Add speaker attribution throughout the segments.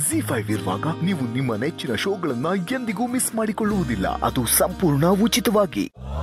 Speaker 1: G five ಇರುವಾಗ ನೀವು ನಿಮ್ಮ ನೆಚ್ಚಿನ ಶೋಗಳನ್ನ ಎಂದಿಗೂ ಮಿಸ್ ಮಾಡಿಕೊಳ್ಳುವುದಿಲ್ಲ ಅದು ಸಂಪೂರ್ಣ ಉಚಿತವಾಗಿ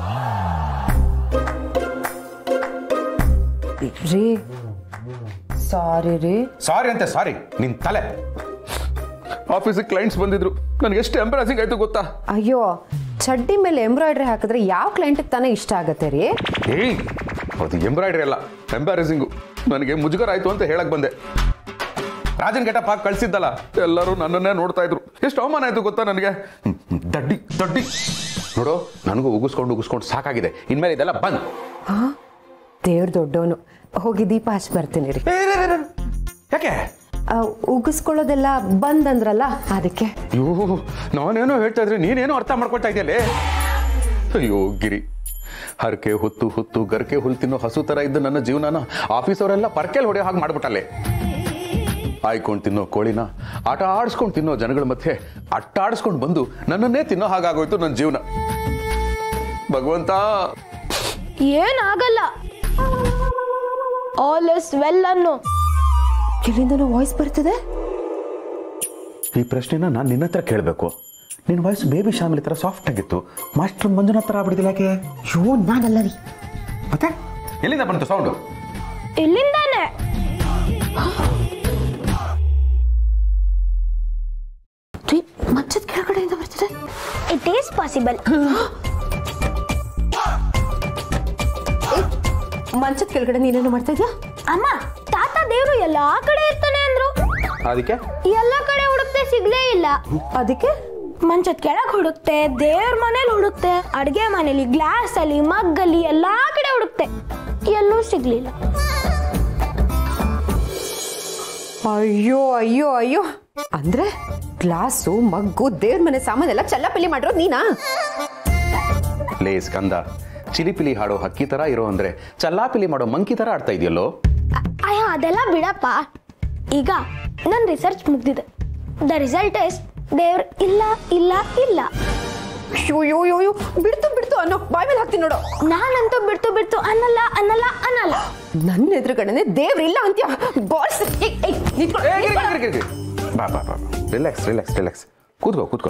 Speaker 2: ರೀ ಸಾರಿ ರೀ
Speaker 3: ಸಾರಿ ಅಂತೆ ಸಾರಿ ನಿನ್ ತಲೆ ಆಫೀಸಿಗೆ ಕ್ಲೈಂಟ್ಸ್ ಬಂದಿದ್ರು ನನಗೆ ಎಷ್ಟು ಎಂಬರಾಸಿಂಗ್ ಆಯ್ತು ಗೊತ್ತಾ
Speaker 2: ಅಯ್ಯೋ ಚಡ್ಡಿ ಮೇಲೆ ಎಂಬ್ರಾಯ್ಡ್ರಿ ಹಾಕಿದ್ರೆ ಯಾವ ಕ್ಲೈಂಟಿಗೆ ತಾನೇ ಇಷ್ಟ ಆಗತ್ತೆ ರೀ
Speaker 3: ಏಯ್ ಅದು ಎಂಬ್ರಾಯ್ಡ್ರಿ ಅಲ್ಲ ಎಂಬಾರಸಿಂಗು ನನಗೆ ಮುಜುಗರ ಆಯ್ತು ಅಂತ ಹೇಳಕ್ ಬಂದೆ ರಾಜನ್ ಗೆಟಪ್ ಹಾಕಿ ಕಳ್ಸಿದ್ದಲ್ಲ ಎಲ್ಲರೂ ನನ್ನನ್ನೇ ನೋಡ್ತಾ ಇದ್ರು ಎಷ್ಟು ಅವಮಾನ ಆಯ್ತು ಗೊತ್ತಾ ನನಗೆ ಹ್ಮ್, ಹ್ಮ್, ದಡ್ಡಿ ದಡ್ಡಿ ನೋಡು ನನಗೂ ಉಗಿಸ್ಕೊಂಡು ಉಗಿಸ್ಕೊಂಡು ಸಾಕಾಗಿದೆ ಇನ್ಮೇಲೆ ಇದೆಲ್ಲ ಬಂದ್
Speaker 2: ಹಾ ದೇವ್ರ ದೊಡ್ಡವನು ಹೋಗಿ ದೀಪ ಹಚ್ಚಿ ಬರ್ತೀನಿ ರೀ
Speaker 3: ಏ, ರೇ, ರೇ, ರೇ. ಯಾಕೆ
Speaker 2: ಆ, ಉಗಿಸ್ಕೊಳ್ಳೋದೆಲ್ಲ ಬಂದ್ ಅಂದ್ರಲ್ಲ ಅದಕ್ಕೆ
Speaker 3: ಅಯ್ಯೋ ನಾನೇನೋ ಹೇಳ್ತಾ ಇದ್ರೆ ನೀನೇನೋ ಅರ್ಥ ಮಾಡ್ಕೊಳ್ತಾ ಇದೆಯಲ್ಲೇ ಅಯ್ಯೋ ಗಿರಿ ಹರಕೆ ಹೊತ್ತು ಹೊತ್ತು ಗರ್ಕೆ ಹುಲ್ ತಿನ್ನೋ ಹಸು ತರ ಇದ್ದ ನನ್ನ ಜೀವನನ ಆಫೀಸ್ ಅವರೆಲ್ಲ ಪರ್ಕೆಲ್ ಹೊಡೆಯೋ ಹಾಗೆ ಮಾಡ್ಬಿಟ್ಟಲ್ಲೇ ಆಯ್ಕೊಂಡು ತಿನ್ನೋ ಕೋಳಿನ ಆಟ ಆಡಿಸ್ಕೊಂಡು ತಿನ್ನೋ ಜನಗಳ ಮಧ್ಯೆ ಅಟ್ಟ ಆಡಿಸ್ಕೊಂಡು ಬಂದು ನನ್ನನ್ನೇ ತಿನ್ನೋ ಹಾಗಾಗೋಯ್ತು ನನ್ನ ಜೀವನ ಭಗವಂತ
Speaker 4: ಏನಾಗಲ್ಲ ಆಲ್ ಇಸ್ ವೆಲ್ ಅನ್ನು
Speaker 2: ಎಲ್ಲಿಂದನೋ ವಾಯ್ಸ್ ಬರ್ತಿದೆ
Speaker 3: ಈ ಪ್ರಶ್ನೆನ ನಾನು ನಿನ್ನ ಹತ್ರ ಕೇಳಬೇಕು ನಿನ್ನ ವಾಯ್ಸ್ ಬೇಬಿ ಶಾಮಿಲಿ ಥರ ಸಾಫ್ಟ್ ಆಗಿತ್ತು ಮಾಸ್ಟರ್ ಮಂಜುನಾಥ್ ಥರ ಆಗ್ಬಿಟ್ಟಿಲ್ಲ ಯಾಕೆ
Speaker 2: ಅಯ್ಯೋ ನಾನಲ್ಲ ರೀ
Speaker 3: ಮತ್ತೆ ಎಲ್ಲಿಂದ ಬಂತು ಸೌಂಡು
Speaker 4: ಇಲ್ಲಿಂದಾನೆ
Speaker 2: ರೀ ಮಂಚದ ಕೆಳಗಡೆಯಿಂದ ಬರ್ತಿದೆ
Speaker 4: ಇಟ್ ಈಸ್ ಪಾಸಿಬಲ್
Speaker 2: ಮಂಚದ ಕೆಳಗಡೆ ನೀನೇನು ಮಾಡ್ತಾ ಇದ್ಯಾ
Speaker 4: ಅಮ್ಮ ತಾತ ದೇವ್ರು ಎಲ್ಲಾ ಕಡೆ ಇರ್ತಾನೆ ಅಂದ್ರು
Speaker 3: ಅದಕ್ಕೆ
Speaker 4: ಎಲ್ಲಾ ಕಡೆ ಹುಡುಕ್ತೆ ಸಿಗ್ಲೇ ಇಲ್ಲ
Speaker 2: ಅದಕ್ಕೆ
Speaker 4: ಮಂಚದ ಕೆಳಗ್ ಹುಡುಕ್ತೆ ದೇವ್ರ ಮನೇಲಿ ಹುಡುಕ್ತೆ ಅಡ್ಗೆ ಮನೇಲಿ ಗ್ಲಾಸ್ ಅಲ್ಲಿ ಮಗ್ ಅಲ್ಲಿ ಎಲ್ಲಾ ಕಡೆ ಹುಡುಕ್ತೆ ಎಲ್ಲೂ ಸಿಗ್ಲಿಲ್ಲ
Speaker 2: ಅಯ್ಯೋ ಅಯ್ಯೋ ಅಯ್ಯೋ ಅಂದ್ರೆ ಗ್ಲಾಸು ಮಗ್ಗು ದೇವ್ರ ಮನೆ ಸಾಮಾನೆಲ್ಲ ಚಲ್ಲಪಲ್ಲಿ ಮಾಡಿರೋದು ನೀನಾ
Speaker 3: ಲೇ ಸ್ಕಂದ ಚಿಲಿಪಿಲಿ ಹಾಡೋ ಹಕ್ಕಿ ತರ ಇರೋ ಅಂದ್ರೆ ಚಲ್ಲಾಪಿಲಿ ಮಾಡೋ ಮಂಕಿ ತರ ಆಡ್ತಾ ಇದೆಯಲ್ಲೋ
Speaker 4: ಅ- ಅಯ್ಯ ಅದೆಲ್ಲ ಬಿಡಪ್ಪ ಈಗ ನನ್ ರಿಸರ್ಚ್ ಮುಗ್ದಿದೆ ದ ರಿಸಲ್ಟ್ ಇಸ್ ದೇವ್ರ ಇಲ್ಲ ಇಲ್ಲ ಇಲ್ಲ
Speaker 2: ಅಯ್ಯೋ ಅಯ್ಯೋ ಅಯ್ಯೋ, ಅಯ್ಯೋ ಬಿಡ್ತು ಬಿಡ್ತು ಅನ್ನೋ ಬಾಯ್ ಮೇಲೆ ಹಾಕ್ತೀನಿ ನೋಡು
Speaker 4: ನಾನಂತೂ ಬಿಡ್ತು ಬಿಡ್ತು ಅನ್ನಲ್ಲ ಅನ್ನಲ್ಲ ಅನ್ನಲ್ಲ
Speaker 2: ನನ್ನ ಎದುರುಗಡೆನೆ ದೇವ್ರ ಇಲ್ಲ ಅಂತ್ಯ ಬಾಲ್ಸ್
Speaker 3: ಬಾ ಬಾ ಬಾ ರಿಲ್ಯಾಕ್ಸ್ ರಿಲ್ಯಾಕ್ಸ್ ರಿಲ್ಯಾಕ್ಸ್ ಕೂತ್ಕೋ ಕೂತ್ಕೋ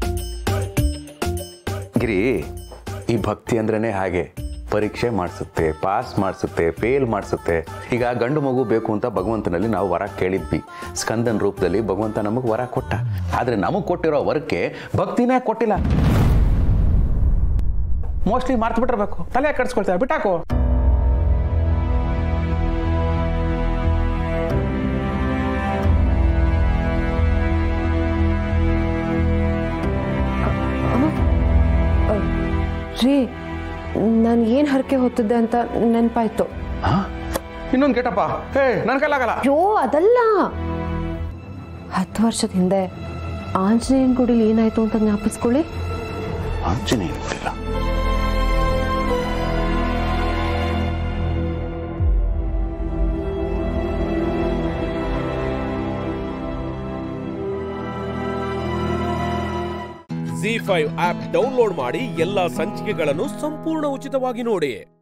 Speaker 3: ಗಿರಿ ಈ ಭಕ್ತಿ ಅಂದ್ರೇನೆ ಹಾಗೆ ಪರೀಕ್ಷೆ ಮಾಡಿಸುತ್ತೆ ಪಾಸ್ ಮಾಡಿಸುತ್ತೆ ಫೇಲ್ ಮಾಡಿಸುತ್ತೆ ಈಗ ಗಂಡು ಮಗು ಬೇಕು ಅಂತ ಭಗವಂತನಲ್ಲಿ ನಾವು ವರ ಕೇಳಿದ್ವಿ ಸ್ಕಂದನ್ ರೂಪದಲ್ಲಿ ಭಗವಂತ ನಮಗೆ ವರ ಕೊಟ್ಟ ಆದರೆ ನಮಗೆ ಕೊಟ್ಟಿರೋ ವರಕ್ಕೆ ಭಕ್ತಿನೇ ಕೊಟ್ಟಿಲ್ಲ ಮೋಸ್ಟ್ಲಿ ಮಾರ್ತು ಬಿಟ್ಟಿರ್ಬೇಕು ತಲೆ ಕಟ್ಸ್ಕೊಳ್ತೇವೆ ಬಿಟ್ಟಾಕೋ
Speaker 2: ರೀ ನಾನು ಏನು ಹರಕೆ ಹೊತ್ತಿದ್ದೆ ಅಂತ ನೆನಪಾಯ್ತು
Speaker 3: ಹಾ ಇನ್ನೊಂದು ಕೇಟಪ್ಪ ಹೇ ನನ್ನ ಕೈಲಾಗಲ್ಲ
Speaker 2: ಅಯ್ಯೋ ಅದಲ್ಲ ಹತ್ತು ವರ್ಷದ ಹಿಂದೆ ಆಂಜನೇಯನ ಗುಡಿಲಿ ಏನಾಯ್ತು ಅಂತ ಜ್ಞಾಪಿಸ್ಕೊಳ್ಳಿ
Speaker 3: ಆಂಜನೇಯ ಇಲ್ಲ
Speaker 5: ಜಿ ಫೈವ್ ಆಪ್ ಡೌನ್ಲೋಡ್ ಮಾಡಿ ಎಲ್ಲಾ ಸಂಚಿಕೆಗಳನ್ನು ಸಂಪೂರ್ಣ ಉಚಿತವಾಗಿ ನೋಡಿ